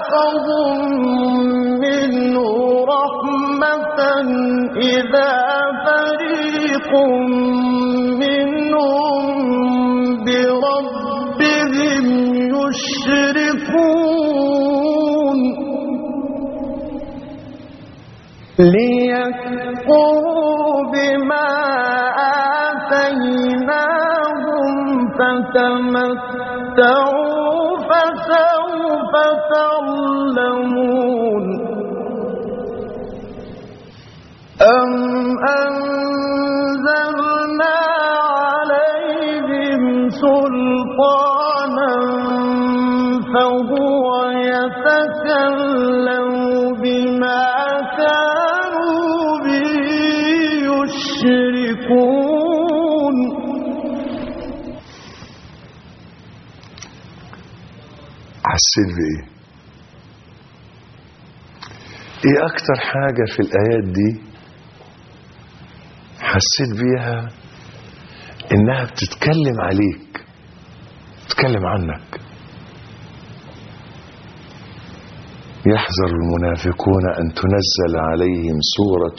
أذاقهم منه رحمة إذا فريق منهم بربهم يشركون ليكفروا بما آتيناهم فتمتعوا فسوف تعلمون أم أنزلنا عليهم سلطانا فهو يتكلم بما كانوا به يشركون حسيت بايه ايه اكتر حاجة في الايات دي حسيت بيها انها بتتكلم عليك بتتكلم عنك يحذر المنافقون ان تنزل عليهم سورة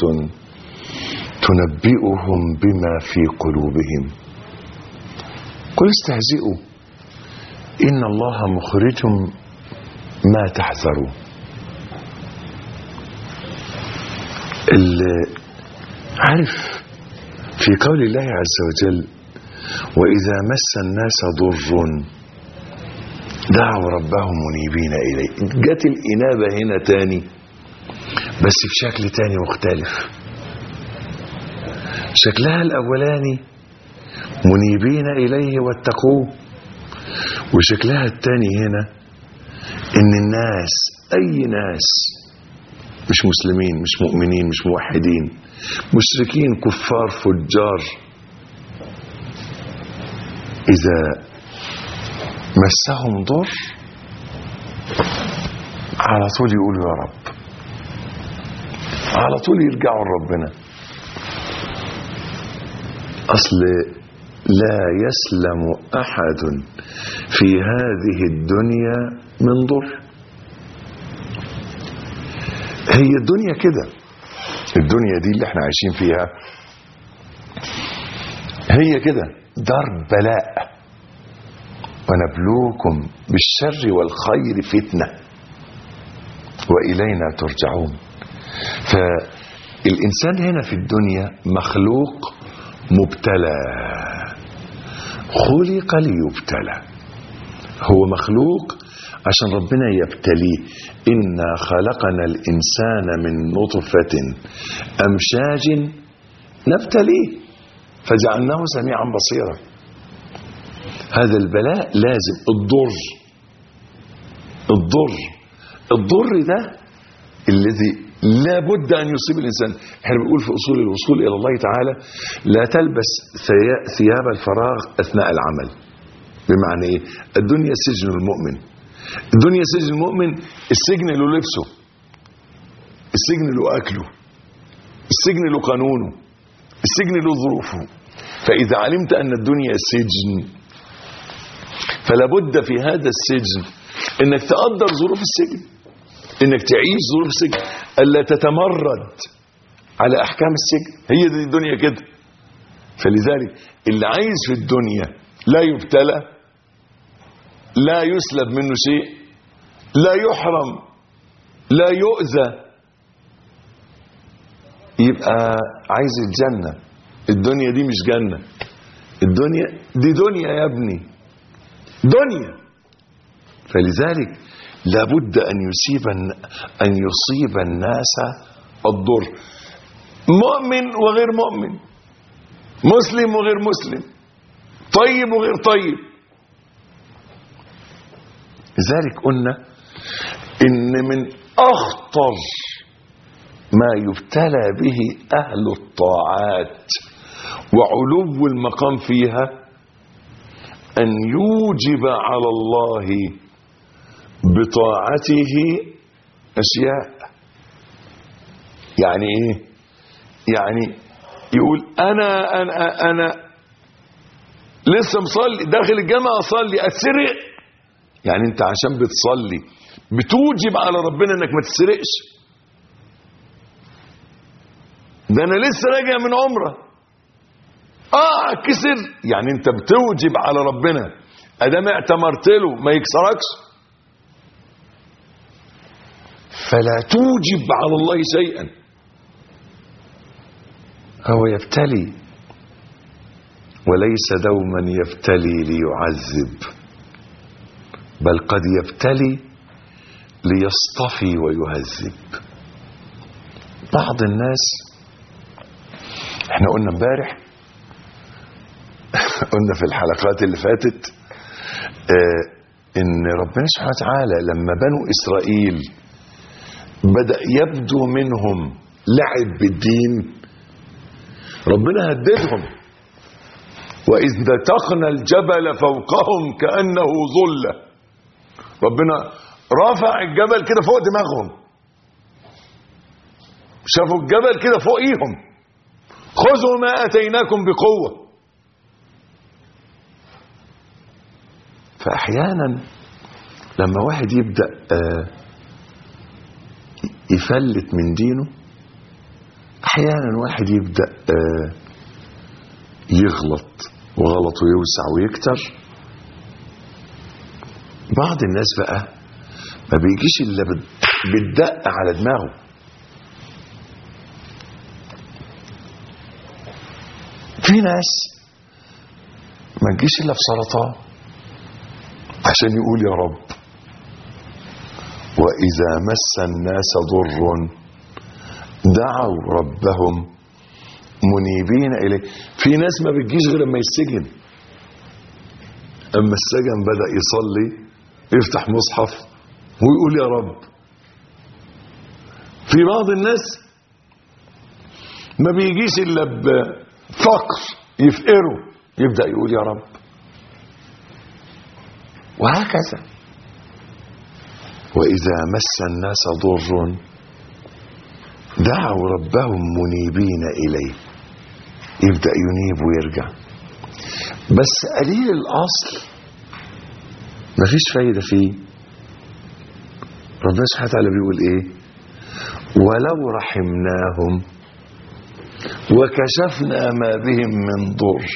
تنبئهم بما في قلوبهم قل استهزئوا إن الله مخرج ما تحذرون ال- عارف في قول الله عز وجل وإذا مس الناس ضر دعوا ربهم منيبين إليه جت الإنابة هنا تاني بس بشكل تاني مختلف شكلها الأولاني منيبين إليه واتقوه وشكلها التاني هنا ان الناس اي ناس مش مسلمين مش مؤمنين مش موحدين مشركين كفار فجار اذا مسهم ضر على طول يقولوا يا رب على طول يرجعوا لربنا اصل لا يسلم احد في هذه الدنيا من ضر هي الدنيا كده الدنيا دي اللي احنا عايشين فيها هي كده دار بلاء ونبلوكم بالشر والخير فتنة وإلينا ترجعون فالإنسان هنا في الدنيا مخلوق مبتلى خلق ليبتلى هو مخلوق عشان ربنا يبتليه إنا خلقنا الإنسان من نطفة أمشاج نبتليه فجعلناه سميعا بصيرا هذا البلاء لازم الضر الضر الضر ده الذي لا بد أن يصيب الإنسان احنا بنقول في أصول الوصول إلى الله تعالى لا تلبس ثيا- ثياب الفراغ أثناء العمل بمعنى إيه الدنيا سجن المؤمن الدنيا سجن المؤمن السجن له لبسه السجن له أكله السجن له قانونه السجن له ظروفه فإذا علمت أن الدنيا سجن فلا بد في هذا السجن انك تقدر ظروف السجن انك تعيش ظروف السجن الا تتمرد على احكام السجن هي دي الدنيا كده فلذلك اللي عايز في الدنيا لا يبتلى لا يسلب منه شيء لا يحرم لا يؤذى يبقى عايز الجنة الدنيا دي مش جنة الدنيا دي دنيا يا ابني دنيا فلذلك لابد ان يصيب الن- ان يصيب الناس الضر مؤمن وغير مؤمن مسلم وغير مسلم طيب وغير طيب لذلك قلنا ان من اخطر ما يبتلى به اهل الطاعات وعلو المقام فيها أن يوجب على الله بطاعته أشياء يعني إيه؟ يعني يقول أنا أنا أنا لسه مصلي داخل الجامعة أصلي أتسرق يعني أنت عشان بتصلي بتوجب على ربنا انك ما تسرقش ده انا لسه راجع من عمره اه كسر يعني انت بتوجب على ربنا ادام اعتمرت له ما يكسركش فلا توجب على الله شيئا هو يبتلي وليس دوما يبتلي ليعذب بل قد يبتلي ليصطفي ويهذب بعض الناس احنا قلنا امبارح قلنا في الحلقات اللي فاتت اه ان ربنا سبحانه وتعالى لما بنو اسرائيل بدأ يبدو منهم لعب بالدين ربنا هددهم وإذ نتقنا الجبل فوقهم كأنه ظلة ربنا رفع الجبل كده فوق دماغهم شافوا الجبل كده فوقيهم خذوا ما أتيناكم بقوة فأحيانا لما واحد يبدأ آه يفلت من دينه احيانا واحد يبدا آه يغلط وغلطه يوسع ويكتر بعض الناس بقى ما بيجيش الا بالدق على دماغه في ناس ما تجيش الا بسرطان عشان يقول يا رب وإذا مس الناس ضر دعوا ربهم منيبين إليه في ناس ما بتجيش غير لما يسجن أما السجن بدأ يصلي يفتح مصحف ويقول يا رب في بعض الناس ما بيجيش إلا بفقر يفقره يبدأ يقول يا رب وهكذا وإذا مس الناس ضر دعوا ربهم منيبين إليه يبدأ ينيب ويرجع بس قليل الأصل مفيش فايدة فيه ربنا سبحانه وتعالى بيقول إيه ولو رحمناهم وكشفنا ما بهم من ضر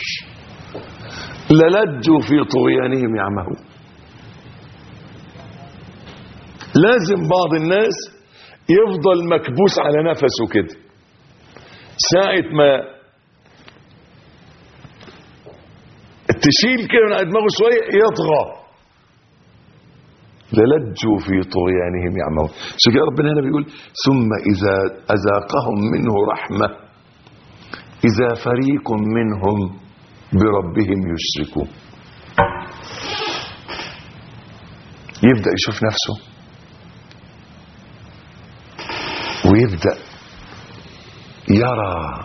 للجوا في طغيانهم يعمهون لازم بعض الناس يفضل مكبوس على نفسه كده ساعة ما تشيل كده من على دماغه شوية يطغى للجوا في طغيانهم يعمهون شو كده ربنا هنا بيقول ثم إذا أذاقهم منه رحمة إذا فريق منهم بربهم يشركون يبدأ يشوف نفسه ويبدأ يرى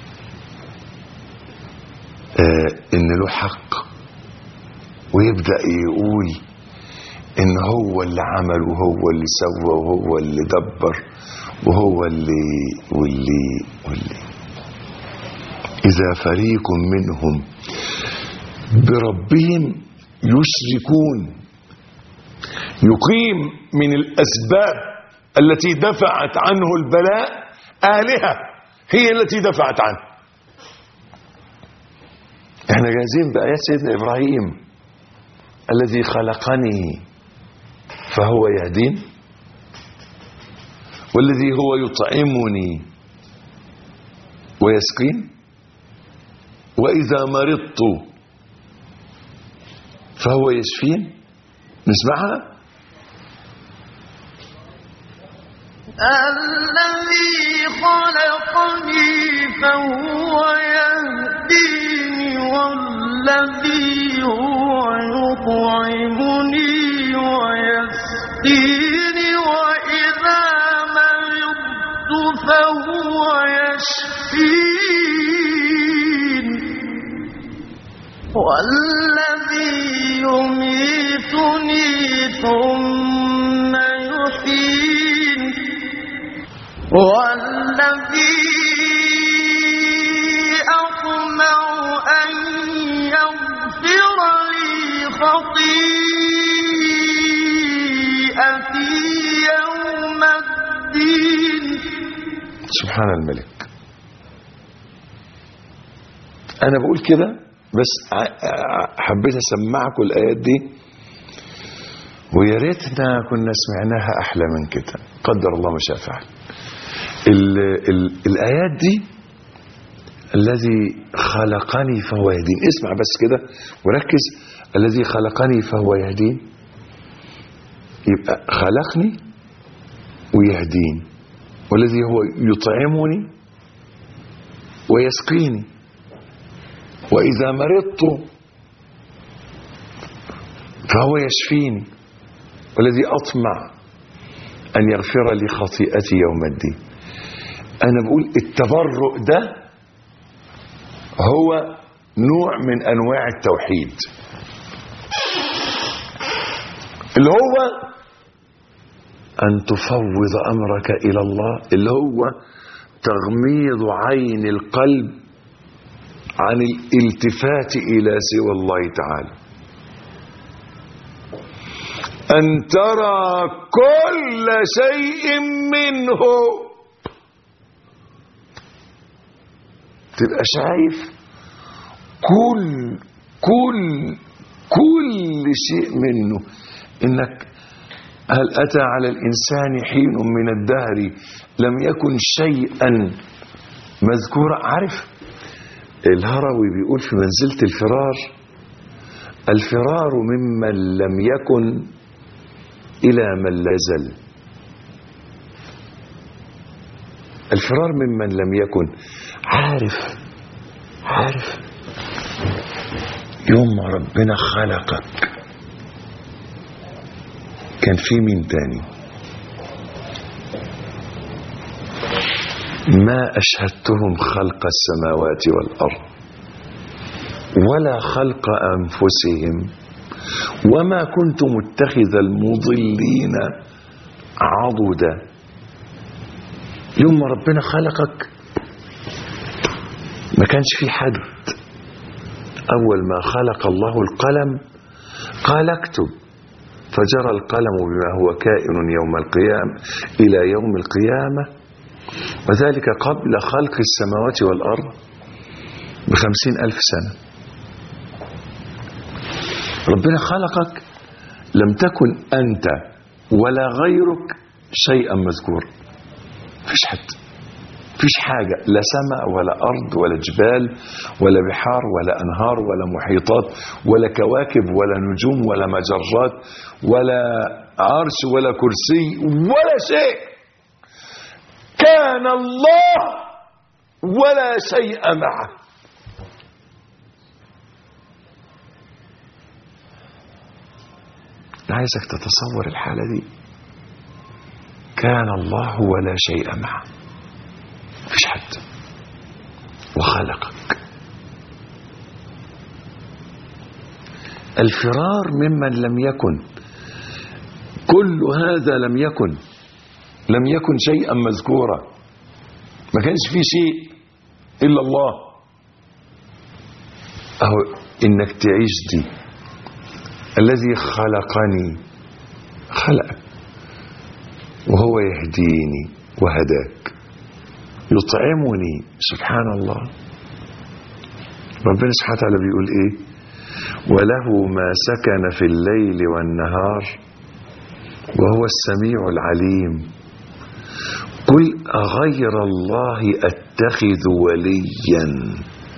آه ان له حق ويبدأ يقول ان هو اللي عمل وهو اللي سوى وهو اللي دبر وهو اللي واللي واللي اذا فريق منهم بربهم يشركون يقيم من الاسباب التي دفعت عنه البلاء آلهة هي التي دفعت عنه احنا جاهزين بآيات سيدنا إبراهيم الذي خلقني فهو يهدين والذي هو يطعمني ويسقين وإذا مرضت فهو يشفين نسمعها الذي خلقني فهو يهديني والذي هو يطعمني ويسقيني وإذا مرضت فهو يشفين والذي يميتني ثم يحيين والذي أطمع أن يغفر لي خطيئتي يوم الدين سبحان الملك انا بقول كده بس ع- ع- حبيت اسمعكم الايات دي ويا ريتنا كنا سمعناها احلى من كده قدر الله ما شاء فعل ال ال الايات دي الذي خلقني فهو يهدين اسمع بس كده وركز الذي خلقني فهو يهدين يبقى خلقني ويهدين والذي هو يطعمني ويسقيني وإذا مرضت فهو يشفيني والذي أطمع أن يغفر لي خطيئتي يوم الدين أنا بقول التبرؤ ده هو نوع من أنواع التوحيد اللي هو أن تفوض أمرك إلى الله اللي هو تغميض عين القلب عن الالتفات إلى سوى الله تعالى أن ترى كل شيء منه تبقى شايف كل كل كل شيء منه انك هل اتى على الانسان حين من الدهر لم يكن شيئا مذكورا عارف الهروي بيقول في منزله الفرار الفرار ممن لم يكن الى من لا يزل الفرار ممن لم يكن عارف عارف يوم ما ربنا خلقك كان في مين تاني ما أشهدتهم خلق السماوات والأرض ولا خلق أنفسهم وما كنت متخذ المضلين عضدا يوم ما ربنا خلقك ما كانش في حد أول ما خلق الله القلم قال اكتب فجرى القلم بما هو كائن يوم القيامة إلى يوم القيامة وذلك قبل خلق السماوات والأرض بخمسين ألف سنة ربنا خلقك لم تكن أنت ولا غيرك شيئا مذكورا فيش حد فيش حاجة لا سماء ولا أرض ولا جبال ولا بحار ولا أنهار ولا محيطات ولا كواكب ولا نجوم ولا مجرات ولا عرش ولا كرسي ولا شيء كان الله ولا شيء معه أنا عايزك تتصور الحالة دي كان الله ولا شيء معه مفيش حد وخلقك الفرار ممن لم يكن كل هذا لم يكن لم يكن شيئا مذكورا ما كانش فيه شيء الا الله اهو انك تعيش دي الذي خلقني خلقك وهو يهديني وهداك يطعمني سبحان الله ربنا سبحانه وتعالى بيقول ايه وله ما سكن في الليل والنهار وهو السميع العليم قل أغير الله أتخذ وليا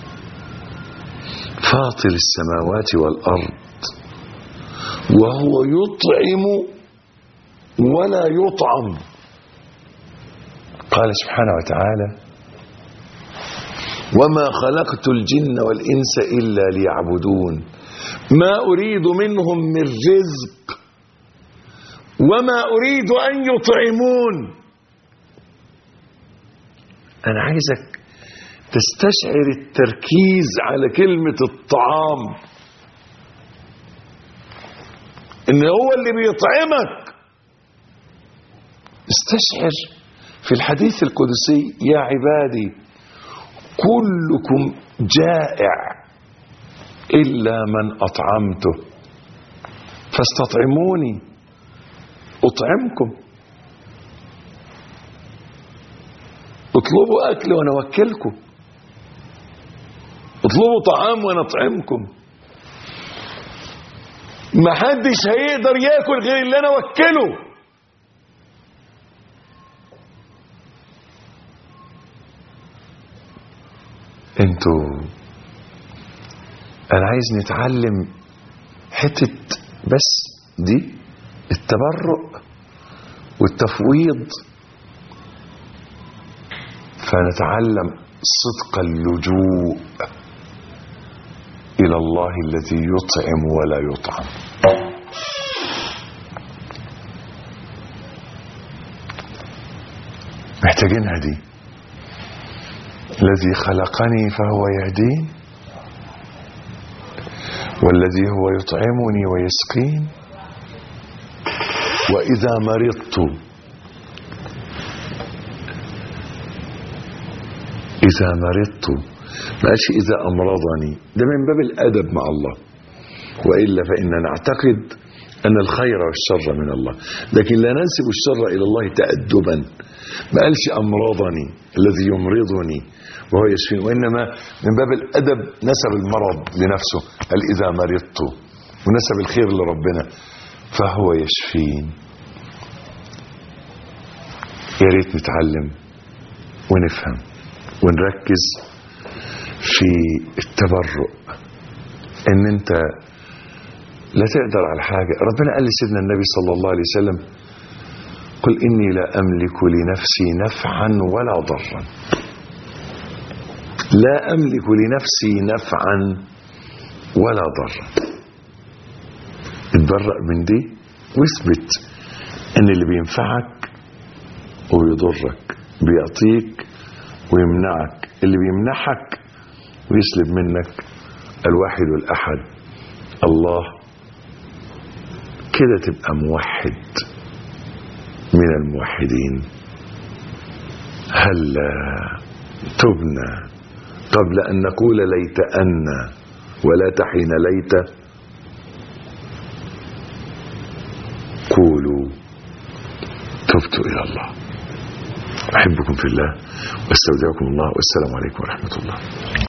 فاطر السماوات والأرض وهو يطعم ولا يطعم قال سبحانه وتعالى وما خلقت الجن والإنس إلا ليعبدون ما أريد منهم من رزق وما أريد أن يطعمون أنا عايزك تستشعر التركيز على كلمة الطعام إن هو اللي بيطعمك استشعر في الحديث القدسي يا عبادي كلكم جائع إلا من أطعمته فاستطعموني أطعمكم اطلبوا اكل وانا اوكلكم اطلبوا طعام وانا اطعمكم ما حدش هيقدر ياكل غير اللي انا اوكله انتوا انا عايز نتعلم حتة بس دي التبرؤ والتفويض فنتعلم صدق اللجوء إلى الله الذي يطعم ولا يطعم محتاجينها دي الذي خلقني فهو يهدين والذي هو يطعمني ويسقين وإذا مرضت إذا مرضت ما قالش إذا أمرضني ده من باب الأدب مع الله وإلا فإننا نعتقد أن الخير والشر من الله لكن لا ننسب الشر إلى الله تأدبا ما قالش أمرضني الذي يمرضني وهو يشفين وإنما من باب الأدب نسب المرض لنفسه قال إذا مرضت ونسب الخير لربنا فهو يشفين يا ريت نتعلم ونفهم ونركز في التبرؤ ان انت لا تقدر على حاجة ربنا قال لسيدنا النبي صلى الله عليه وسلم قل إني لا أملك لنفسي نفعا ولا ضرا لا أملك لنفسي نفعا ولا ضرا اتبرأ من دي واثبت ان اللي بينفعك ويضرك بيعطيك ويمنعك اللي بيمنحك ويسلب منك الواحد الأحد الله كده تبقى موحد من الموحدين هل تبنى قبل أن نقول ليت أن ولا تحين ليت قولوا تبت إلى الله أحبكم في الله واستودعكم الله والسلام عليكم ورحمة الله